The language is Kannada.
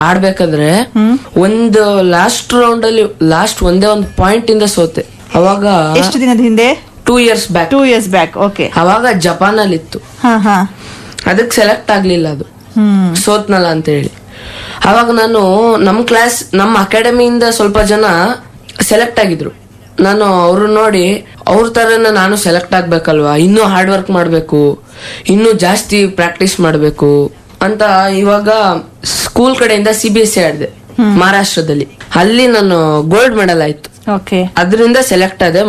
ಆಡ್ಬೇಕಾದ್ರೆ ಒಂದು ಲಾಸ್ಟ್ ರೌಂಡ್ ಅಲ್ಲಿ ಲಾಸ್ಟ್ ಒಂದೇ ಒಂದು ಪಾಯಿಂಟ್ ಇಂದ ಸೋತೆ ಅವಾಗ ಎಷ್ಟು ದಿನದ ಹಿಂದೆ two years back two years back okay ಅವಾಗ ಜಪಾನ್ ಅಲ್ಲಿ ಇತ್ತು ಹಾ ಹಾ ಅದಕ್ಕೆ ಸೆಲೆಕ್ಟ್ ಆಗ್ಲಿಲ್ಲ ಅದು ಹ್ಮ್ ಸೋತ್ನಲ್ಲ ಅಂತ ಹೇಳಿ ಅವಾಗ ನಾನು ನಮ್ ಕ್ಲಾಸ್ ನಮ್ಮ ಅಕಾಡೆಮಿಯಿಂದ ಸ್ವಲ್ಪ ಜನ ಸೆಲೆಕ್ಟ್ ಆಗಿದ್ರು ನಾನು ಅವ್ರು ನೋಡಿ ಅವ್ರ ತರನ ನಾನು ಸೆಲೆಕ್ಟ್ ಆಗ್ಬೇಕಲ್ವಾ ಇನ್ನೂ ಹಾರ್ಡ್ ವರ್ಕ್ ಮಾಡ್ಬೇಕು ಇನ್ನೂ ಜಾಸ್ತಿ ಪ್ರಾಕ್ಟೀಸ್ ಮಾಡ್ಬೇಕು ಅಂತ ಇವಾಗ ಸ್ಕೂಲ್ ಕಡೆಯಿಂದ ಸಿ ಬಿ ಎಸ್ ಸಿ ಆಡಿದೆ ಮಹಾರಾಷ್ಟ್ರದಲ್ಲಿ ಅಲ್ಲಿ ನಾನು ಗೋಲ್ಡ್ ಮೆಡಲ್ ಆಯ್ತು ಓಕೆ ಅದರಿಂದ ಸೆಲೆಕ್ಟ್ ಆದೆ